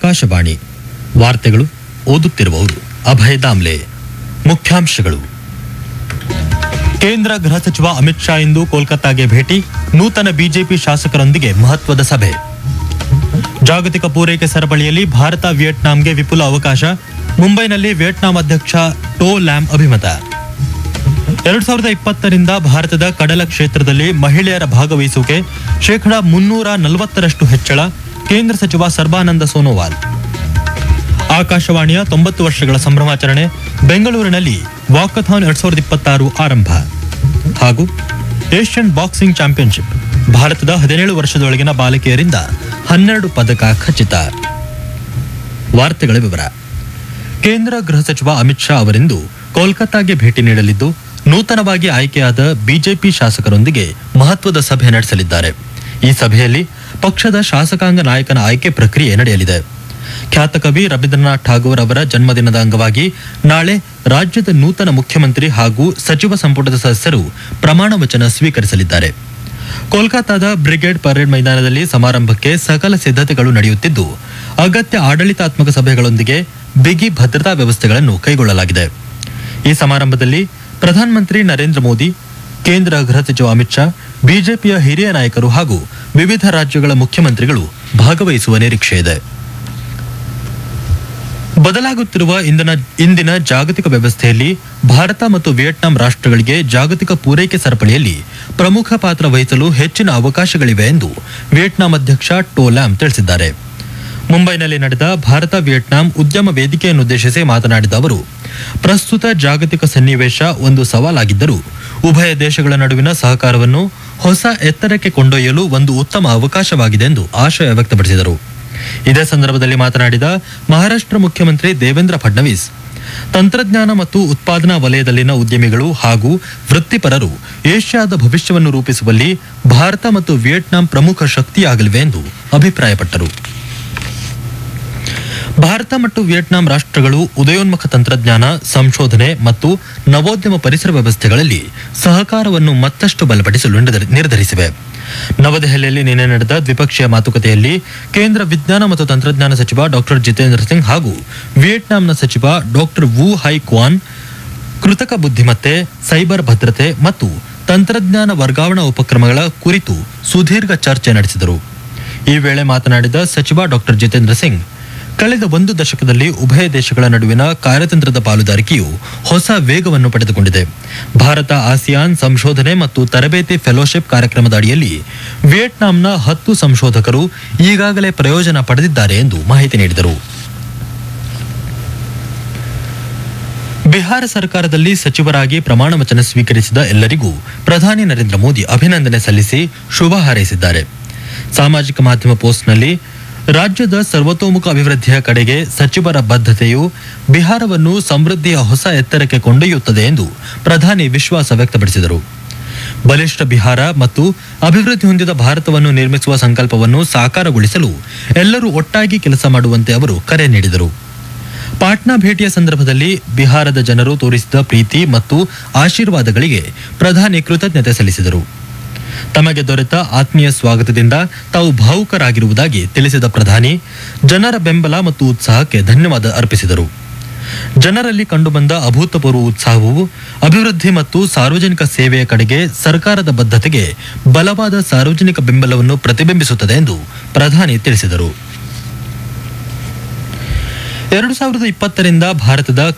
ಆಕಾಶವಾಣಿ ವಾರ್ತೆಗಳು ಓದುತ್ತಿರುವವರು ಅಭಯ ದಾಮ್ಲೆ ಮುಖ್ಯಾಂಶಗಳು ಕೇಂದ್ರ ಗೃಹ ಸಚಿವ ಅಮಿತ್ ಶಾ ಇಂದು ಕೋಲ್ಕತ್ತಾಗೆ ಭೇಟಿ ನೂತನ ಬಿಜೆಪಿ ಶಾಸಕರೊಂದಿಗೆ ಮಹತ್ವದ ಸಭೆ ಜಾಗತಿಕ ಪೂರೈಕೆ ಸರಪಳಿಯಲ್ಲಿ ಭಾರತ ವಿಯೆಟ್ನಾಂಗೆ ವಿಪುಲ ಅವಕಾಶ ಮುಂಬೈನಲ್ಲಿ ವಿಯೆಟ್ನಾಂ ಅಧ್ಯಕ್ಷ ಟೋ ಲ್ಯಾಮ್ ಅಭಿಮತ ಎರಡ್ ಸಾವಿರದ ಇಪ್ಪತ್ತರಿಂದ ಭಾರತದ ಕಡಲ ಕ್ಷೇತ್ರದಲ್ಲಿ ಮಹಿಳೆಯರ ಭಾಗವಹಿಸುವಿಕೆ ಶೇಕಡಾ ಮುನ್ನೂರ ನಲವತ್ತರಷ್ಟು ಹೆಚ್ಚಳ ಕೇಂದ್ರ ಸಚಿವ ಸರ್ಬಾನಂದ ಸೋನೋವಾಲ್ ಆಕಾಶವಾಣಿಯ ತೊಂಬತ್ತು ವರ್ಷಗಳ ಸಂಭ್ರಮಾಚರಣೆ ಬೆಂಗಳೂರಿನಲ್ಲಿ ವಾಕಥಾನ್ ಎರಡ್ ಸಾವಿರದ ಇಪ್ಪತ್ತಾರು ಆರಂಭ ಹಾಗೂ ಏಷ್ಯನ್ ಬಾಕ್ಸಿಂಗ್ ಚಾಂಪಿಯನ್ಶಿಪ್ ಭಾರತದ ಹದಿನೇಳು ವರ್ಷದೊಳಗಿನ ಬಾಲಕಿಯರಿಂದ ಹನ್ನೆರಡು ಪದಕ ಖಚಿತ ವಾರ್ತೆಗಳ ವಿವರ ಕೇಂದ್ರ ಗೃಹ ಸಚಿವ ಅಮಿತ್ ಶಾ ಅವರಿಂದು ಕೋಲ್ಕತ್ತಾಗೆ ಭೇಟಿ ನೀಡಲಿದ್ದು ನೂತನವಾಗಿ ಆಯ್ಕೆಯಾದ ಬಿಜೆಪಿ ಶಾಸಕರೊಂದಿಗೆ ಮಹತ್ವದ ಸಭೆ ನಡೆಸಲಿದ್ದಾರೆ ಈ ಸಭೆಯಲ್ಲಿ ಪಕ್ಷದ ಶಾಸಕಾಂಗ ನಾಯಕನ ಆಯ್ಕೆ ಪ್ರಕ್ರಿಯೆ ನಡೆಯಲಿದೆ ಖ್ಯಾತ ಕವಿ ರವೀಂದ್ರನಾಥ್ ಠಾಗೂರ್ ಅವರ ಜನ್ಮದಿನದ ಅಂಗವಾಗಿ ನಾಳೆ ರಾಜ್ಯದ ನೂತನ ಮುಖ್ಯಮಂತ್ರಿ ಹಾಗೂ ಸಚಿವ ಸಂಪುಟದ ಸದಸ್ಯರು ಪ್ರಮಾಣ ವಚನ ಸ್ವೀಕರಿಸಲಿದ್ದಾರೆ ಕೋಲ್ಕತ್ತಾದ ಬ್ರಿಗೇಡ್ ಪರೇಡ್ ಮೈದಾನದಲ್ಲಿ ಸಮಾರಂಭಕ್ಕೆ ಸಕಲ ಸಿದ್ಧತೆಗಳು ನಡೆಯುತ್ತಿದ್ದು ಅಗತ್ಯ ಆಡಳಿತಾತ್ಮಕ ಸಭೆಗಳೊಂದಿಗೆ ಬಿಗಿ ಭದ್ರತಾ ವ್ಯವಸ್ಥೆಗಳನ್ನು ಕೈಗೊಳ್ಳಲಾಗಿದೆ ಈ ಸಮಾರಂಭದಲ್ಲಿ ಪ್ರಧಾನಮಂತ್ರಿ ನರೇಂದ್ರ ಮೋದಿ ಕೇಂದ್ರ ಗೃಹ ಸಚಿವ ಅಮಿತ್ ಶಾ ಬಿಜೆಪಿಯ ಹಿರಿಯ ನಾಯಕರು ಹಾಗೂ ವಿವಿಧ ರಾಜ್ಯಗಳ ಮುಖ್ಯಮಂತ್ರಿಗಳು ಭಾಗವಹಿಸುವ ನಿರೀಕ್ಷೆ ಇದೆ ಬದಲಾಗುತ್ತಿರುವ ಇಂದಿನ ಇಂದಿನ ಜಾಗತಿಕ ವ್ಯವಸ್ಥೆಯಲ್ಲಿ ಭಾರತ ಮತ್ತು ವಿಯೆಟ್ನಾಂ ರಾಷ್ಟ್ರಗಳಿಗೆ ಜಾಗತಿಕ ಪೂರೈಕೆ ಸರಪಳಿಯಲ್ಲಿ ಪ್ರಮುಖ ಪಾತ್ರ ವಹಿಸಲು ಹೆಚ್ಚಿನ ಅವಕಾಶಗಳಿವೆ ಎಂದು ವಿಯೆಟ್ನಾಂ ಅಧ್ಯಕ್ಷ ಟೋಲಾಮ್ ತಿಳಿಸಿದ್ದಾರೆ ಮುಂಬೈನಲ್ಲಿ ನಡೆದ ಭಾರತ ವಿಯೆಟ್ನಾಂ ಉದ್ಯಮ ವೇದಿಕೆಯನ್ನುದ್ದೇಶಿಸಿ ಮಾತನಾಡಿದ ಅವರು ಪ್ರಸ್ತುತ ಜಾಗತಿಕ ಸನ್ನಿವೇಶ ಒಂದು ಸವಾಲಾಗಿದ್ದರೂ ಉಭಯ ದೇಶಗಳ ನಡುವಿನ ಸಹಕಾರವನ್ನು ಹೊಸ ಎತ್ತರಕ್ಕೆ ಕೊಂಡೊಯ್ಯಲು ಒಂದು ಉತ್ತಮ ಅವಕಾಶವಾಗಿದೆ ಎಂದು ಆಶಯ ವ್ಯಕ್ತಪಡಿಸಿದರು ಇದೇ ಸಂದರ್ಭದಲ್ಲಿ ಮಾತನಾಡಿದ ಮಹಾರಾಷ್ಟ್ರ ಮುಖ್ಯಮಂತ್ರಿ ದೇವೇಂದ್ರ ಫಡ್ನವೀಸ್ ತಂತ್ರಜ್ಞಾನ ಮತ್ತು ಉತ್ಪಾದನಾ ವಲಯದಲ್ಲಿನ ಉದ್ಯಮಿಗಳು ಹಾಗೂ ವೃತ್ತಿಪರರು ಏಷ್ಯಾದ ಭವಿಷ್ಯವನ್ನು ರೂಪಿಸುವಲ್ಲಿ ಭಾರತ ಮತ್ತು ವಿಯೆಟ್ನಾಂ ಪ್ರಮುಖ ಶಕ್ತಿಯಾಗಲಿವೆ ಎಂದು ಅಭಿಪ್ರಾಯಪಟ್ಟರು ಭಾರತ ಮತ್ತು ವಿಯೆಟ್ನಾಂ ರಾಷ್ಟ್ರಗಳು ಉದಯೋನ್ಮುಖ ತಂತ್ರಜ್ಞಾನ ಸಂಶೋಧನೆ ಮತ್ತು ನವೋದ್ಯಮ ಪರಿಸರ ವ್ಯವಸ್ಥೆಗಳಲ್ಲಿ ಸಹಕಾರವನ್ನು ಮತ್ತಷ್ಟು ಬಲಪಡಿಸಲು ನಿರ್ಧರಿ- ನಿರ್ಧರಿಸಿವೆ ನವದೆಹಲಿಯಲ್ಲಿ ನಿನ್ನೆ ನಡೆದ ದ್ವಿಪಕ್ಷೀಯ ಮಾತುಕತೆಯಲ್ಲಿ ಕೇಂದ್ರ ವಿಜ್ಞಾನ ಮತ್ತು ತಂತ್ರಜ್ಞಾನ ಸಚಿವ ಡಾಕ್ಟರ್ ಜಿತೇಂದ್ರ ಸಿಂಗ್ ಹಾಗೂ ವಿಯೆಟ್ನಾಂನ ಸಚಿವ ಡಾಕ್ಟರ್ ವು ಹೈ ಕ್ವಾನ್ ಕೃತಕ ಬುದ್ಧಿಮತ್ತೆ ಸೈಬರ್ ಭದ್ರತೆ ಮತ್ತು ತಂತ್ರಜ್ಞಾನ ವರ್ಗಾವಣಾ ಉಪಕ್ರಮಗಳ ಕುರಿತು ಸುದೀರ್ಘ ಚರ್ಚೆ ನಡೆಸಿದರು ಈ ವೇಳೆ ಮಾತನಾಡಿದ ಸಚಿವ ಡಾಕ್ಟರ್ ಜಿತೇಂದ್ರ ಸಿಂಗ್ ಕಳೆದ ಒಂದು ದಶಕದಲ್ಲಿ ಉಭಯ ದೇಶಗಳ ನಡುವಿನ ಕಾರ್ಯತಂತ್ರದ ಪಾಲುದಾರಿಕೆಯು ಹೊಸ ವೇಗವನ್ನು ಪಡೆದುಕೊಂಡಿದೆ ಭಾರತ ಆಸಿಯಾನ್ ಸಂಶೋಧನೆ ಮತ್ತು ತರಬೇತಿ ಫೆಲೋಶಿಪ್ ಕಾರ್ಯಕ್ರಮದ ಅಡಿಯಲ್ಲಿ ವಿಯೆಟ್ನಾಂನ ಹತ್ತು ಸಂಶೋಧಕರು ಈಗಾಗಲೇ ಪ್ರಯೋಜನ ಪಡೆದಿದ್ದಾರೆ ಎಂದು ಮಾಹಿತಿ ನೀಡಿದರು ಬಿಹಾರ ಸರ್ಕಾರದಲ್ಲಿ ಸಚಿವರಾಗಿ ಪ್ರಮಾಣ ವಚನ ಸ್ವೀಕರಿಸಿದ ಎಲ್ಲರಿಗೂ ಪ್ರಧಾನಿ ನರೇಂದ್ರ ಮೋದಿ ಅಭಿನಂದನೆ ಸಲ್ಲಿಸಿ ಶುಭ ಹಾರೈಸಿದ್ದಾರೆ ಸಾಮಾಜಿಕ ಮಾಧ್ಯಮ ಪೋಸ್ಟ್ನಲ್ಲಿ ರಾಜ್ಯದ ಸರ್ವತೋಮುಖ ಅಭಿವೃದ್ಧಿಯ ಕಡೆಗೆ ಸಚಿವರ ಬದ್ಧತೆಯು ಬಿಹಾರವನ್ನು ಸಮೃದ್ಧಿಯ ಹೊಸ ಎತ್ತರಕ್ಕೆ ಕೊಂಡೊಯ್ಯುತ್ತದೆ ಎಂದು ಪ್ರಧಾನಿ ವಿಶ್ವಾಸ ವ್ಯಕ್ತಪಡಿಸಿದರು ಬಲಿಷ್ಠ ಬಿಹಾರ ಮತ್ತು ಅಭಿವೃದ್ಧಿ ಹೊಂದಿದ ಭಾರತವನ್ನು ನಿರ್ಮಿಸುವ ಸಂಕಲ್ಪವನ್ನು ಸಾಕಾರಗೊಳಿಸಲು ಎಲ್ಲರೂ ಒಟ್ಟಾಗಿ ಕೆಲಸ ಮಾಡುವಂತೆ ಅವರು ಕರೆ ನೀಡಿದರು ಪಾಟ್ನಾ ಭೇಟಿಯ ಸಂದರ್ಭದಲ್ಲಿ ಬಿಹಾರದ ಜನರು ತೋರಿಸಿದ ಪ್ರೀತಿ ಮತ್ತು ಆಶೀರ್ವಾದಗಳಿಗೆ ಪ್ರಧಾನಿ ಕೃತಜ್ಞತೆ ಸಲ್ಲಿಸಿದರು ತಮಗೆ ದೊರೆತ ಆತ್ಮೀಯ ಸ್ವಾಗತದಿಂದ ತಾವು ಭಾವುಕರಾಗಿರುವುದಾಗಿ ತಿಳಿಸಿದ ಪ್ರಧಾನಿ ಜನರ ಬೆಂಬಲ ಮತ್ತು ಉತ್ಸಾಹಕ್ಕೆ ಧನ್ಯವಾದ ಅರ್ಪಿಸಿದರು ಜನರಲ್ಲಿ ಕಂಡುಬಂದ ಅಭೂತಪೂರ್ವ ಉತ್ಸಾಹವು ಅಭಿವೃದ್ಧಿ ಮತ್ತು ಸಾರ್ವಜನಿಕ ಸೇವೆಯ ಕಡೆಗೆ ಸರ್ಕಾರದ ಬದ್ಧತೆಗೆ ಬಲವಾದ ಸಾರ್ವಜನಿಕ ಬೆಂಬಲವನ್ನು ಪ್ರತಿಬಿಂಬಿಸುತ್ತದೆ ಎಂದು ಪ್ರಧಾನಿ ತಿಳಿಸಿದರು ಎರಡು ಸಾವಿರದ ಇಪ್ಪತ್ತರಿಂದ ಭಾರತದ